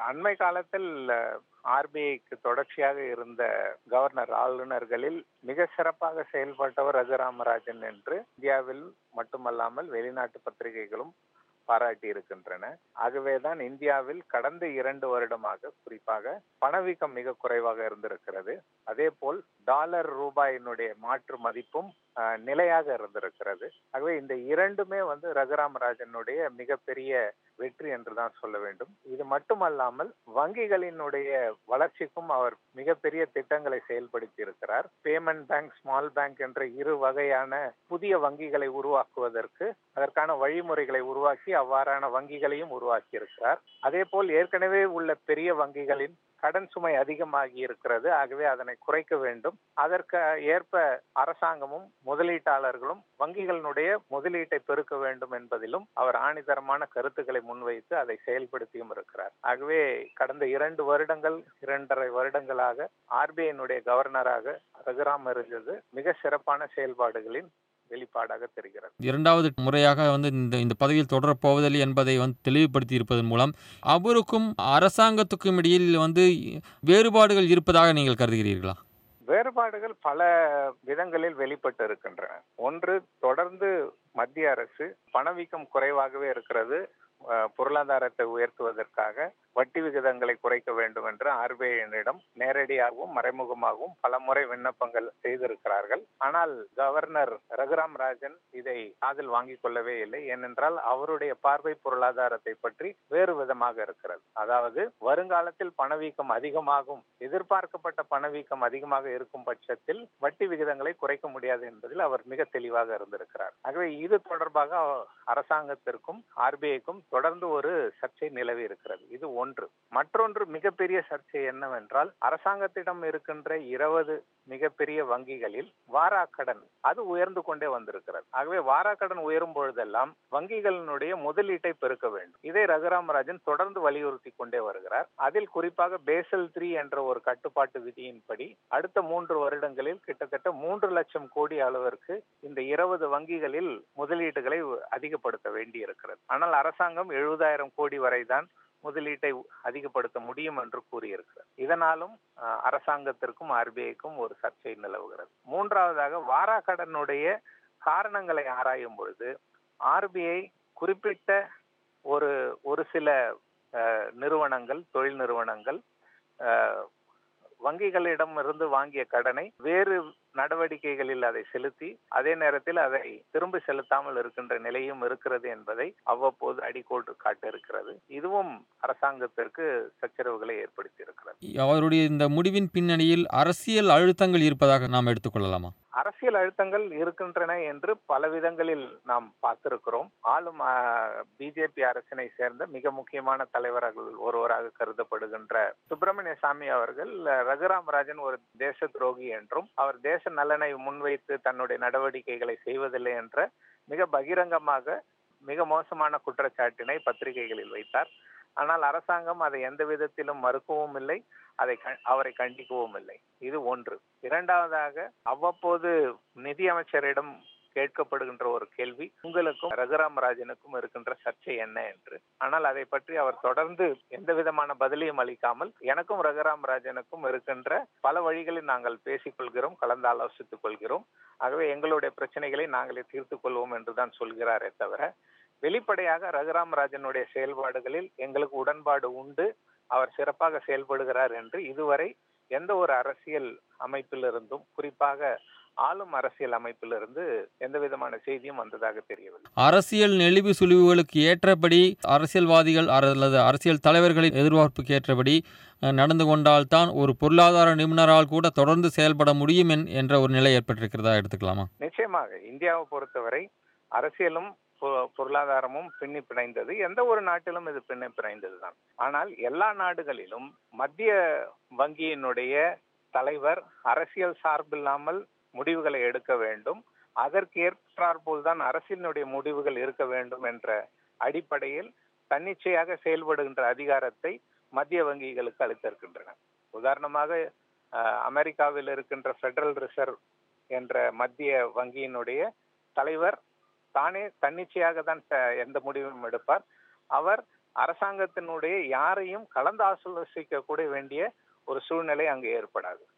அண்மை காலத்தில் ஆர்பிஐக்கு தொடர்ச்சியாக இருந்த கவர்னர் ஆளுநர்களில் மிக சிறப்பாக செயல்பட்டவர் ரகுராமராஜன் என்று இந்தியாவில் மட்டுமல்லாமல் வெளிநாட்டு பத்திரிகைகளும் பாராட்டி இருக்கின்றன ஆகவேதான் இந்தியாவில் கடந்த இரண்டு வருடமாக குறிப்பாக பணவீக்கம் மிக குறைவாக இருந்திருக்கிறது அதே போல் டாலர் ரூபாயினுடைய மாற்று மதிப்பும் நிலையாக இருந்திருக்கிறது ஆகவே இந்த இரண்டுமே வந்து ரகுராமராஜனுடைய மிகப்பெரிய வெற்றி என்றுதான் சொல்ல வேண்டும் இது மட்டுமல்லாமல் வங்கிகளினுடைய வளர்ச்சிக்கும் அவர் மிகப்பெரிய திட்டங்களை செயல்படுத்தி இருக்கிறார் பேமெண்ட் பேங்க் ஸ்மால் பேங்க் என்ற இரு வகையான புதிய வங்கிகளை உருவாக்குவதற்கு அதற்கான வழிமுறைகளை உருவாக்கி அவ்வாறான வங்கிகளையும் உருவாக்கி இருக்கிறார் அதே போல் ஏற்கனவே உள்ள பெரிய வங்கிகளின் கடன் சுமை அதிகமாகி இருக்கிறது ஆகவே அதனை குறைக்க வேண்டும் அதற்கு ஏற்ப அரசாங்கமும் முதலீட்டாளர்களும் வங்கிகளினுடைய முதலீட்டை பெருக்க வேண்டும் என்பதிலும் அவர் ஆணிதரமான கருத்துக்களை முன்வைத்து அதை செயல்படுத்தியும் இருக்கிறார் ஆகவே கடந்த இரண்டு வருடங்கள் இரண்டரை வருடங்களாக ஆர்பிஐனுடைய கவர்னராக ரகுராம் இருந்தது மிக சிறப்பான செயல்பாடுகளின் வெளிப்பாடாக தெரிகிறது இரண்டாவது முறையாக வந்து இந்த இந்த பதவியில் தொடரப் போவதில்லை என்பதை வந்து தெளிவுபடுத்தி இருப்பதன் மூலம் அவருக்கும் அரசாங்கத்துக்கும் இடையில் வந்து வேறுபாடுகள் இருப்பதாக நீங்கள் கருதுகிறீர்களா வேறுபாடுகள் பல விதங்களில் வெளிப்பட்டு இருக்கின்றன ஒன்று தொடர்ந்து மத்திய அரசு பணவீக்கம் குறைவாகவே இருக்கிறது பொருளாதாரத்தை உயர்த்துவதற்காக வட்டி விகிதங்களை குறைக்க வேண்டும் என்று ஆர்பிஐயிடம் நேரடியாகவும் மறைமுகமாகவும் பல முறை விண்ணப்பங்கள் செய்திருக்கிறார்கள் ஆனால் கவர்னர் ரகுராம் ராஜன் இதை காதில் வாங்கிக் கொள்ளவே இல்லை ஏனென்றால் அவருடைய பார்வை பொருளாதாரத்தை பற்றி வேறு விதமாக இருக்கிறது அதாவது வருங்காலத்தில் பணவீக்கம் அதிகமாகும் எதிர்பார்க்கப்பட்ட பணவீக்கம் அதிகமாக இருக்கும் பட்சத்தில் வட்டி விகிதங்களை குறைக்க முடியாது என்பதில் அவர் மிக தெளிவாக இருந்திருக்கிறார் ஆகவே இது தொடர்பாக அரசாங்கத்திற்கும் ஆர்பிஐக்கும் தொடர்ந்து ஒரு சர்ச்சை நிலவி இருக்கிறது இது ஒன்று மற்றொன்று மிகப்பெரிய சர்ச்சை என்னவென்றால் அரசாங்கத்திடம் இருக்கின்ற இருபது மிகப்பெரிய வங்கிகளில் வாராக்கடன் அது உயர்ந்து கொண்டே வந்திருக்கிறது ஆகவே வாராக்கடன் உயரும் பொழுதெல்லாம் வங்கிகளினுடைய முதலீட்டை பெருக்க வேண்டும் இதை ரகுராமராஜன் தொடர்ந்து வலியுறுத்தி கொண்டே வருகிறார் அதில் குறிப்பாக பேசல் த்ரீ என்ற ஒரு கட்டுப்பாட்டு விதியின்படி அடுத்த மூன்று வருடங்களில் கிட்டத்தட்ட மூன்று லட்சம் கோடி அளவிற்கு இந்த இருபது வங்கிகளில் முதலீடுகளை அதிகப்படுத்த வேண்டி இருக்கிறது ஆனால் அரசாங்கம் எழுபதாயிரம் கோடி வரை தான் முதலீட்டை அதிகப்படுத்த முடியும் என்று கூறியிருக்கிறது இதனாலும் அரசாங்கத்திற்கும் ஆர்பிஐக்கும் ஒரு சர்ச்சை நிலவுகிறது மூன்றாவதாக வாராக்கடனுடைய காரணங்களை ஆராயும் பொழுது ஆர்பிஐ குறிப்பிட்ட ஒரு ஒரு சில நிறுவனங்கள் தொழில் நிறுவனங்கள் வங்கிகளிடம் இருந்து வாங்கிய கடனை வேறு நடவடிக்கைகளில் அதை செலுத்தி அதே நேரத்தில் அதை திரும்ப செலுத்தாமல் இருக்கின்ற நிலையும் இருக்கிறது என்பதை அவ்வப்போது அடிக்கோடு காட்டிருக்கிறது இதுவும் அரசாங்கத்திற்கு சச்சரவுகளை ஏற்படுத்தி இருக்கிறது அவருடைய இந்த முடிவின் பின்னணியில் அரசியல் அழுத்தங்கள் இருப்பதாக நாம் எடுத்துக்கொள்ளலாமா அரசியல் அழுத்தங்கள் இருக்கின்றன என்று பல விதங்களில் நாம் பார்த்திருக்கிறோம் ஆளும் பிஜேபி அரசினை சேர்ந்த மிக முக்கியமான தலைவர்கள் ஒருவராக கருதப்படுகின்ற சுப்பிரமணிய சாமி அவர்கள் ரகுராமராஜன் ஒரு தேச துரோகி என்றும் அவர் தேச நலனை முன்வைத்து தன்னுடைய நடவடிக்கைகளை செய்வதில்லை என்ற மிக பகிரங்கமாக மிக மோசமான குற்றச்சாட்டினை பத்திரிகைகளில் வைத்தார் ஆனால் அரசாங்கம் அதை எந்த விதத்திலும் மறுக்கவும் இல்லை அதை அவரை கண்டிக்கவும் இல்லை இது ஒன்று இரண்டாவதாக அவ்வப்போது நிதியமைச்சரிடம் கேட்கப்படுகின்ற ஒரு கேள்வி உங்களுக்கும் ரகுராமராஜனுக்கும் இருக்கின்ற சர்ச்சை என்ன என்று ஆனால் அதை பற்றி அவர் தொடர்ந்து எந்த விதமான பதிலையும் அளிக்காமல் எனக்கும் ரகுராமராஜனுக்கும் இருக்கின்ற பல வழிகளில் நாங்கள் பேசிக் கொள்கிறோம் கலந்து ஆலோசித்துக் கொள்கிறோம் ஆகவே எங்களுடைய பிரச்சனைகளை நாங்களே தீர்த்து கொள்வோம் என்றுதான் சொல்கிறாரே தவிர வெளிப்படையாக ரகுராமராஜனுடைய செயல்பாடுகளில் எங்களுக்கு உடன்பாடு உண்டு அவர் சிறப்பாக செயல்படுகிறார் என்று இதுவரை எந்த ஒரு அரசியல் அமைப்பிலிருந்தும் குறிப்பாக ஆளும் அரசியல் அமைப்பிலிருந்து எந்த விதமான செய்தியும் வந்ததாக தெரியவில்லை அரசியல் நெளிவு சுழிவுகளுக்கு ஏற்றபடி அரசியல்வாதிகள் அல்லது அரசியல் தலைவர்களின் எதிர்பார்ப்புக்கு ஏற்றபடி நடந்து கொண்டால்தான் ஒரு பொருளாதார நிபுணரால் கூட தொடர்ந்து செயல்பட முடியும் என்ற ஒரு நிலை ஏற்பட்டிருக்கிறதா எடுத்துக்கலாமா நிச்சயமாக இந்தியாவை பொறுத்தவரை அரசியலும் பொருளாதாரமும் பின்னி பிணைந்தது எந்த ஒரு நாட்டிலும் இது பின்னி பிணைந்ததுதான் ஆனால் எல்லா நாடுகளிலும் மத்திய வங்கியினுடைய தலைவர் அரசியல் சார்பில்லாமல் முடிவுகளை எடுக்க வேண்டும் அதற்கு ஏற்றாற்போல் தான் அரசினுடைய முடிவுகள் இருக்க வேண்டும் என்ற அடிப்படையில் தன்னிச்சையாக செயல்படுகின்ற அதிகாரத்தை மத்திய வங்கிகளுக்கு அளித்திருக்கின்றன உதாரணமாக அமெரிக்காவில் இருக்கின்ற பெடரல் ரிசர்வ் என்ற மத்திய வங்கியினுடைய தலைவர் தானே தன்னிச்சையாக தான் எந்த முடிவும் எடுப்பார் அவர் அரசாங்கத்தினுடைய யாரையும் கலந்து ஆலோசிக்க கூட வேண்டிய ஒரு சூழ்நிலை அங்கு ஏற்படாது